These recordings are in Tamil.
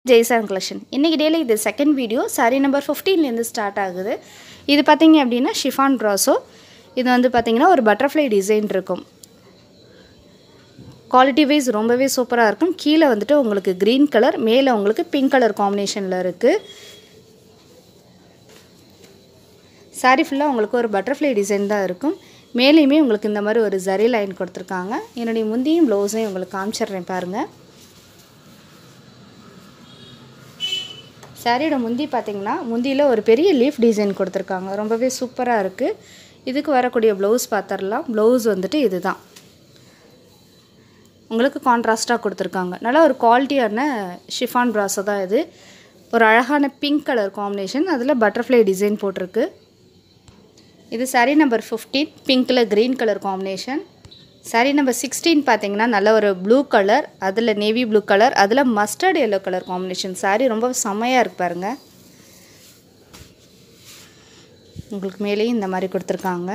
ஜெய்சான் கலெக்ஷன் இன்றைக்கி டேல இது செகண்ட் வீடியோ சாரி நம்பர் ஃபிஃப்டீன்லேருந்து ஸ்டார்ட் ஆகுது இது பார்த்தீங்க அப்படின்னா ஷிஃபான் ப்ராஸோ இது வந்து பார்த்தீங்கன்னா ஒரு பட்டர்ஃப்ளை டிசைன் இருக்கும் குவாலிட்டி வைஸ் ரொம்பவே சூப்பராக இருக்கும் கீழே வந்துட்டு உங்களுக்கு க்ரீன் கலர் மேலே உங்களுக்கு பிங்க் கலர் காம்பினேஷனில் இருக்குது சாரி ஃபுல்லாக உங்களுக்கு ஒரு பட்டர்ஃப்ளை டிசைன் தான் இருக்கும் மேலேயுமே உங்களுக்கு இந்த மாதிரி ஒரு ஜரி லைன் கொடுத்துருக்காங்க என்னுடைய முந்தியும் ப்ளவுஸையும் உங்களுக்கு காமிச்சிடுறேன் பாருங்கள் சாரியோட முந்தி பார்த்தீங்கன்னா முந்தியில் ஒரு பெரிய லீஃப் டிசைன் கொடுத்துருக்காங்க ரொம்பவே சூப்பராக இருக்குது இதுக்கு வரக்கூடிய ப்ளவுஸ் பார்த்துடலாம் ப்ளவுஸ் வந்துட்டு இதுதான் உங்களுக்கு கான்ட்ராஸ்ட்டாக கொடுத்துருக்காங்க நல்லா ஒரு குவாலிட்டியான ஷிஃபான் ப்ராஸோ தான் இது ஒரு அழகான பிங்க் கலர் காம்பினேஷன் அதில் பட்டர்ஃப்ளை டிசைன் போட்டிருக்கு இது சாரீ நம்பர் ஃபிஃப்டீன் பிங்க்கில் green colour combination sari number sixteen பார்த்தீங்கன்னா நல்ல ஒரு ப்ளூ கலர் அதில் நேவி ப்ளூ கலர் அதில் mustard yellow colour combination sari ரொம்ப செம்மையாக இருக்கு பாருங்க உங்களுக்கு மேலேயும் இந்த மாதிரி கொடுத்துருக்காங்க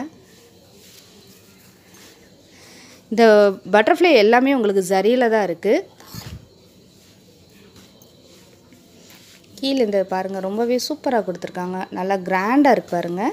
இந்த பட்டர்ஃப்ளை எல்லாமே உங்களுக்கு ஜரியில் தான் இருக்குது கீழே இந்த பாருங்கள் ரொம்பவே சூப்பராக கொடுத்துருக்காங்க நல்லா கிராண்டாக இருக்கு பாருங்கள்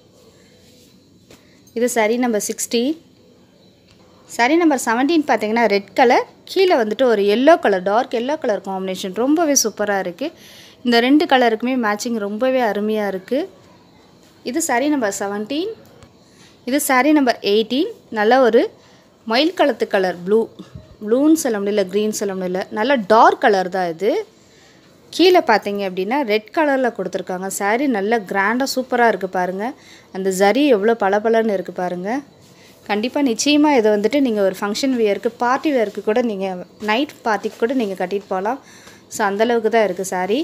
இது sari number sixteen sari number seventeen பார்த்தீங்கன்னா ரெட் கலர் கீழே வந்துட்டு ஒரு yellow colour dark yellow colour combination ரொம்பவே சூப்பராக இருக்குது இந்த ரெண்டு கலருக்குமே மேட்சிங் ரொம்பவே அருமையாக இருக்குது இது சாரி நம்பர் செவன்டீன் இது சாரி நம்பர் எயிட்டீன் நல்ல ஒரு மயில் கலத்து கலர் ப்ளூ ப்ளூன்னு சொல்ல முடியல க்ரீன் சொல்ல முடியல நல்ல டார்க் கலர் தான் இது கீழே பார்த்தீங்க அப்படின்னா ரெட் கலரில் கொடுத்துருக்காங்க சாரீ நல்ல கிராண்டாக சூப்பராக இருக்குது பாருங்கள் அந்த ஜரி எவ்வளோ பளபளன்னு இருக்குது பாருங்கள் கண்டிப்பாக நிச்சயமாக இதை வந்துட்டு நீங்கள் ஒரு ஃபங்க்ஷன் வியருக்கு பார்ட்டி வேருக்கு கூட நீங்கள் நைட் பார்ட்டிக்கு கூட நீங்கள் கட்டிட்டு போகலாம் ஸோ அந்தளவுக்கு தான் இருக்குது சாரீ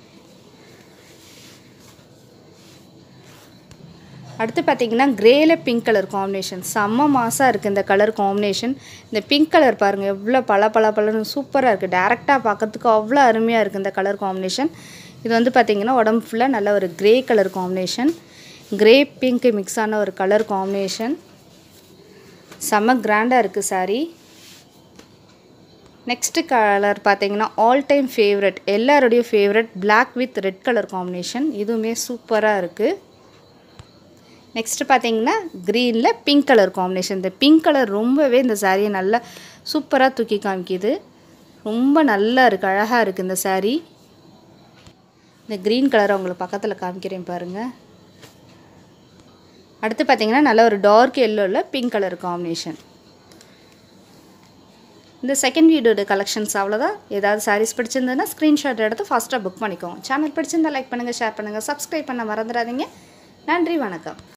அடுத்து பார்த்தீங்கன்னா கிரேல பிங்க் கலர் காம்பினேஷன் செம்ம மாசாக இருக்குது இந்த கலர் காம்பினேஷன் இந்த பிங்க் கலர் பாருங்கள் எவ்வளோ பல பல பலன்னு சூப்பராக இருக்குது டேரெக்டாக பார்க்கறதுக்கு அவ்வளோ அருமையாக இருக்குது இந்த கலர் காம்பினேஷன் இது வந்து பார்த்திங்கன்னா உடம்பு ஃபுல்லாக நல்ல ஒரு grey colour combination grey pink mix ஆன ஒரு கலர் காம்பினேஷன் செம்ம கிராண்டாக இருக்குது சாரீ நெக்ஸ்ட்டு கலர் பார்த்தீங்கன்னா ஆல் டைம் ஃபேவரட் எல்லாருடைய favourite black with red colour combination இதுவுமே சூப்பராக இருக்குது நெக்ஸ்ட்டு பார்த்தீங்கன்னா க்ரீனில் பிங்க் கலர் காம்பினேஷன் இந்த பிங்க் கலர் ரொம்பவே இந்த சாரியை நல்லா சூப்பராக தூக்கி காமிக்குது ரொம்ப நல்லா இருக்குது அழகாக இருக்குது இந்த சாரீ இந்த க்ரீன் கலரை உங்களுக்கு பக்கத்தில் காமிக்கிறேன் பாருங்கள் அடுத்து பார்த்தீங்கன்னா நல்ல ஒரு டார்க் எல்லோவில் பிங்க் கலர் காம்பினேஷன் இந்த செகண்ட் வீடியோட கலெக்ஷன்ஸ் அவ்வளோதான் ஏதாவது சாரீஸ் பிடிச்சிருந்ததுன்னா ஸ்க்ரீன்ஷாட் எடுத்து ஃபாஸ்ட்டாக புக் பண்ணிக்கோங்க சேனல் பிடிச்சிருந்தா லைக் பண்ணுங்கள் ஷேர் பண்ணுங்கள் சப்ஸ்கிரைப் பண்ண மறந்துடாதீங்க நன்றி வணக்கம்